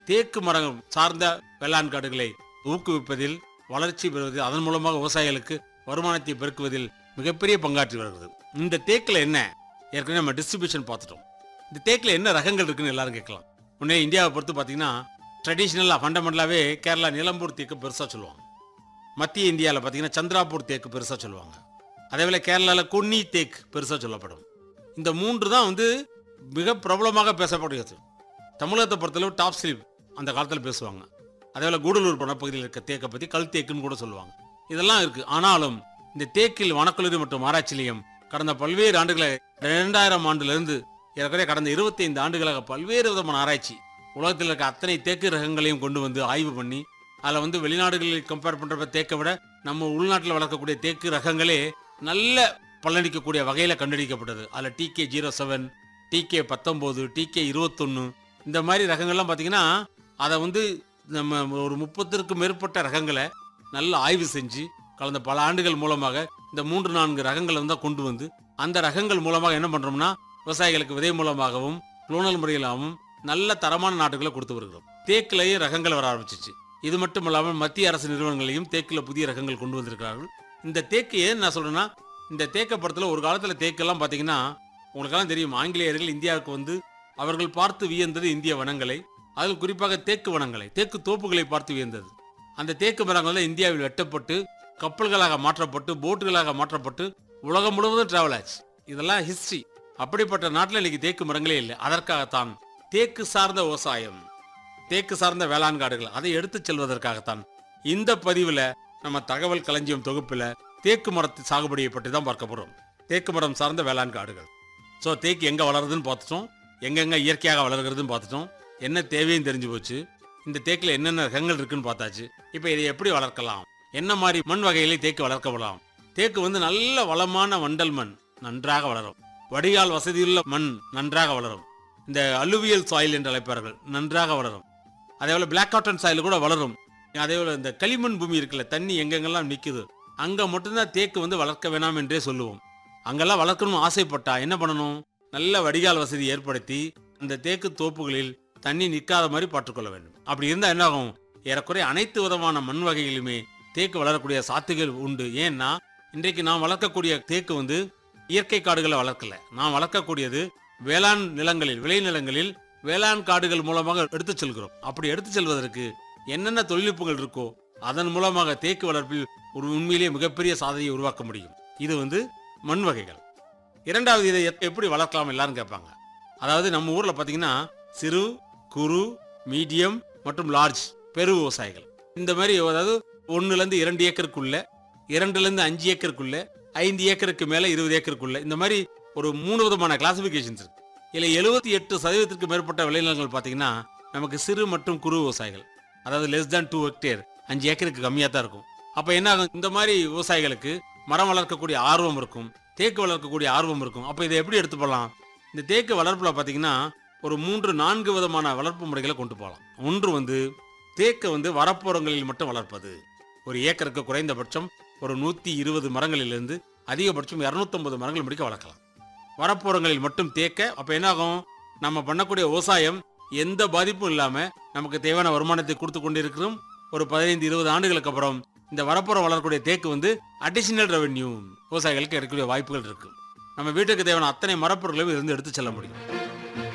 தேக்கு மரம் சார்ந்த வேளாண் காடுகளை ஊக்குவிப்பதில் வளர்ச்சி பெறுவதில் அதன் மூலமாக விவசாயிகளுக்கு வருமானத்தை பெருக்குவதில் மிகப்பெரிய பங்காற்றி வருகிறது இந்த தேக்கில் என்ன ஏற்கனவே நம்ம டிஸ்ட்ரிபியூஷன் பார்த்துட்டோம் இந்த தேக்கில் என்ன ரகங்கள் இருக்குன்னு எல்லாரும் கேட்கலாம் உடனே இந்தியாவை பொறுத்து பார்த்தீங்கன்னா ட்ரெடிஷ்னலாக ஃபண்டமெண்டலாகவே கேரளா நிலம்பூர் தேக்கு பெருசாக சொல்லுவாங்க மத்திய இந்தியாவில் பார்த்தீங்கன்னா சந்திராபூர் தேக்கு பெருசாக சொல்லுவாங்க அதே போல் கேரளாவில் கொன்னி தேக்கு பெருசாக சொல்லப்படும் இந்த மூன்று தான் வந்து மிக பிரபலமாக பேசப்படுகிறது தமிழகத்தை பொறுத்தளவு டாப் ஸ்லீப் அந்த காலத்தில் பேசுவாங்க அதே போல் கூடலூர் வனப்பகுதியில் இருக்க தேக்கை பற்றி கல் தேக்குன்னு கூட சொல்லுவாங்க இதெல்லாம் இருக்குது ஆனாலும் இந்த தேக்கில் வனக்கல்லூரி மற்றும் ஆராய்ச்சி நிலையம் கடந்த பல்வேறு ஆண்டுகளை இரண்டாயிரம் ஆண்டிலிருந்து ஏற்கனவே கடந்த 25 ஆண்டுகளாக பல்வேறு விதமான ஆராய்ச்சி உலகத்தில் இருக்க அத்தனை தேக்கு ரகங்களையும் கொண்டு வந்து ஆய்வு பண்ணி அதில் வந்து வெளிநாடுகளில் கம்பேர் பண்ணுறப்ப தேக்கை விட நம்ம உள்நாட்டில் வளர்க்கக்கூடிய தேக்கு ரகங்களே நல்ல பலனளிக்கக்கூடிய வகையில் கண்டுபிடிக்கப்பட்டது அதில் டிகே ஜீரோ செவன் டிகே பத்தொம்போது டிகே இருபத்தொன்று இந்த மாதிரி ரகங்கள்லாம் பார்த்தீங்கன்னா அதை வந்து நம்ம ஒரு முப்பத்திற்கும் மேற்பட்ட ரகங்களை நல்ல ஆய்வு செஞ்சு கலந்த பல ஆண்டுகள் மூலமாக இந்த மூன்று நான்கு ரகங்களை வந்து கொண்டு வந்து அந்த ரகங்கள் மூலமாக என்ன பண்ணுறோம்னா விவசாயிகளுக்கு விதை மூலமாகவும் குளோனல் முறையிலாகவும் நல்ல தரமான நாட்டுகளை கொடுத்து வருகிறோம் தேக்கிலேயும் ரகங்கள் வர ஆரம்பிச்சிச்சு இது மட்டும் இல்லாமல் மத்திய அரசு நிறுவனங்களையும் தேக்கில் புதிய ரகங்கள் கொண்டு வந்திருக்கிறார்கள் இந்த தேக்கு ஏன் நான் சொல்றேன்னா இந்த தேக்க படத்தில் ஒரு காலத்தில் தேக்கெல்லாம் பார்த்தீங்கன்னா உங்களுக்கெல்லாம் தெரியும் ஆங்கிலேயர்கள் இந்தியாவுக்கு வந்து அவர்கள் பார்த்து வியந்தது இந்திய வனங்களை அதில் குறிப்பாக தேக்கு வனங்களை தேக்கு தோப்புகளை பார்த்து வியந்தது அந்த தேக்கு மரங்கள் தான் இந்தியாவில் வெட்டப்பட்டு கப்பல்களாக மாற்றப்பட்டு போட்டுகளாக மாற்றப்பட்டு உலகம் முழுவதும் டிராவல் ஆச்சு இதெல்லாம் ஹிஸ்டரி அப்படிப்பட்ட நாட்டில் இன்னைக்கு தேக்கு மரங்களே இல்லை அதற்காகத்தான் தேக்கு சார்ந்த விவசாயம் தேக்கு சார்ந்த வேளாண் காடுகள் அதை எடுத்துச் செல்வதற்காகத்தான் இந்த பதிவில் நம்ம தகவல் களஞ்சியம் தொகுப்பில் தேக்கு மரத்து சாகுபடியை பற்றி தான் பார்க்க போகிறோம் தேக்கு மரம் சார்ந்த வேளாண் காடுகள் ஸோ தேக்கு எங்கே வளருதுன்னு பார்த்துட்டோம் எங்கெங்கே இயற்கையாக வளர்கிறதுன்னு பார்த்துட்டோம் என்ன தேவையும் தெரிஞ்சு போச்சு இந்த தேக்கில் என்னென்ன ரகங்கள் இருக்குன்னு பார்த்தாச்சு இப்போ இதை எப்படி வளர்க்கலாம் என்ன மாதிரி மண் வகைகளை தேக்கு வளர்க்கப்படலாம் தேக்கு வந்து நல்ல வளமான வண்டல் மண் நன்றாக வளரும் வடிகால் வசதியுள்ள மண் நன்றாக வளரும் இந்த அலுவியல் சாயில் என்று அழைப்பார்கள் நன்றாக வளரும் அதே போல் பிளாக் காட்டன் சாயில் கூட வளரும் அதே போல் இந்த களிமண் பூமி இருக்குல்ல தண்ணி எங்கெங்கெல்லாம் நிற்குது அங்கே மட்டும்தான் தேக்கு வந்து வளர்க்க வேணாம் என்றே சொல்லுவோம் அங்கெல்லாம் வளர்க்கணும்னு ஆசைப்பட்டா என்ன பண்ணணும் நல்ல வடிகால் வசதி ஏற்படுத்தி அந்த தேக்கு தோப்புகளில் தண்ணி நிற்காத மாதிரி பார்த்துக்கொள்ள வேண்டும் அப்படி இருந்தால் என்ன ஆகும் ஏறக்குறைய அனைத்து விதமான மண் வகைகளுமே தேக்கு வளரக்கூடிய சாத்துகள் உண்டு ஏன்னா இன்றைக்கு நாம் வளர்க்கக்கூடிய தேக்கு வந்து இயற்கை காடுகளை வளர்க்கல நாம் வளர்க்கக்கூடியது வேளாண் நிலங்களில் விளைநிலங்களில் வேளாண் காடுகள் மூலமாக எடுத்துச் செல்கிறோம் அப்படி எடுத்துச் செல்வதற்கு என்னென்ன தொழில்நுட்பங்கள் இருக்கோ அதன் மூலமாக தேக்கு வளர்ப்பில் ஒரு உண்மையிலேயே மிகப்பெரிய சாதனையை உருவாக்க முடியும் இது வந்து மண் வகைகள் இரண்டாவது இதை எப்- எப்படி வளர்க்கலாம் எல்லாரும் கேட்பாங்க அதாவது நம்ம ஊர்ல பாத்தீங்கன்னா சிறு குறு மீடியம் மற்றும் லார்ஜ் பெரு விவசாயிகள் இந்த மாதிரி அதாவது ஒண்ணுல இருந்து இரண்டு ஏக்கருக்குள்ள இரண்டுல இருந்து அஞ்சு ஏக்கருக்குள்ள ஐந்து ஏக்கருக்கு மேல இருபது ஏக்கருக்குள்ள இந்த மாதிரி ஒரு மூணு விதமான கிளாசிபிகேஷன்ஸ் இருக்கு இதுல எழுபத்தி எட்டு சதவீதத்திற்கு மேற்பட்ட விளைநிலங்கள் பாத்தீங்கன்னா நமக்கு சிறு மற்றும் குறு விவசாயிகள் அதாவது லெஸ் than டூ ஹெக்டேர் அஞ்சு ஏக்கருக்கு கம்மியாக தான் இருக்கும் அப்போ என்ன ஆகும் இந்த மாதிரி விவசாயிகளுக்கு மரம் வளர்க்கக்கூடிய ஆர்வம் இருக்கும் தேக்கு வளர்க்கக்கூடிய ஆர்வம் இருக்கும் அப்போ இதை எப்படி எடுத்து போகலாம் இந்த தேக்கு வளர்ப்பில் பார்த்தீங்கன்னா ஒரு மூன்று நான்கு விதமான வளர்ப்பு முறைகளை கொண்டு போகலாம் ஒன்று வந்து தேக்கை வந்து வரப்புறங்களில் மட்டும் வளர்ப்பது ஒரு ஏக்கருக்கு குறைந்தபட்சம் ஒரு நூற்றி இருபது மரங்களிலிருந்து அதிகபட்சம் இரநூத்தம்பது மரங்கள் முடிக்க வளர்க்கலாம் வரப்புறங்களில் மட்டும் தேக்க அப்போ என்னாகும் நம்ம பண்ணக்கூடிய விவசாயம் எந்த பாதிப்பும் இல்லாமல் நமக்கு தேவையான வருமானத்தை கொடுத்து கொண்டிருக்கிறோம் ஒரு பதினைந்து இருபது ஆண்டுகளுக்கு அப்புறம் இந்த வரப்புறம் வளரக்கூடிய தேக்கு வந்து அடிஷனல் ரெவென்யூ விவசாயிகளுக்கு கிடைக்கக்கூடிய வாய்ப்புகள் இருக்கு நம்ம வீட்டுக்கு தேவையான அத்தனை மரப்பொருட்களையும் இருந்து எடுத்து செல்ல முடியும்